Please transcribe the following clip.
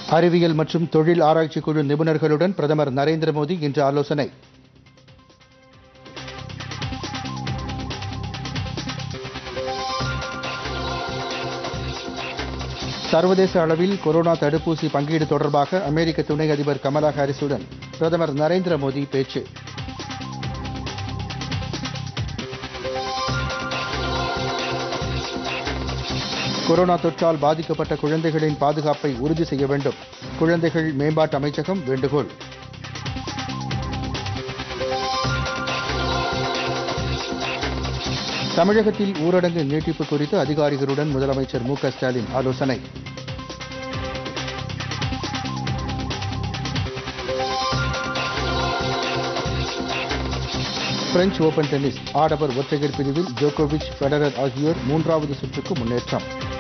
அறிவியல் மற்றும் தொழில் ஆராய்ச்சி குழு நிபுணர்களுடன் பிரதமர் நரேந்திர மோடி இன்று ஆலோசனை சர்வதேச அளவில் கொரோனா தடுப்பூசி பங்கீடு தொடர்பாக அமெரிக்க துணை அதிபர் கமலா ஹாரிஸுடன் பிரதமர் நரேந்திர மோடி பேச்சு கொரோனா தொற்றால் பாதிக்கப்பட்ட குழந்தைகளின் பாதுகாப்பை உறுதி செய்ய வேண்டும் குழந்தைகள் மேம்பாட்டு அமைச்சகம் வேண்டுகோள் தமிழகத்தில் ஊரடங்கு நீட்டிப்பு குறித்து அதிகாரிகளுடன் முதலமைச்சர் மு க ஸ்டாலின் ஆலோசனை பிரெஞ்சு ஓபன் டென்னிஸ் ஆடவர் ஒற்றையர் பிரிவில் ஜோகோவிச் ஃபெடரர் ஆகியோர் மூன்றாவது சுற்றுக்கு முன்னேற்றம்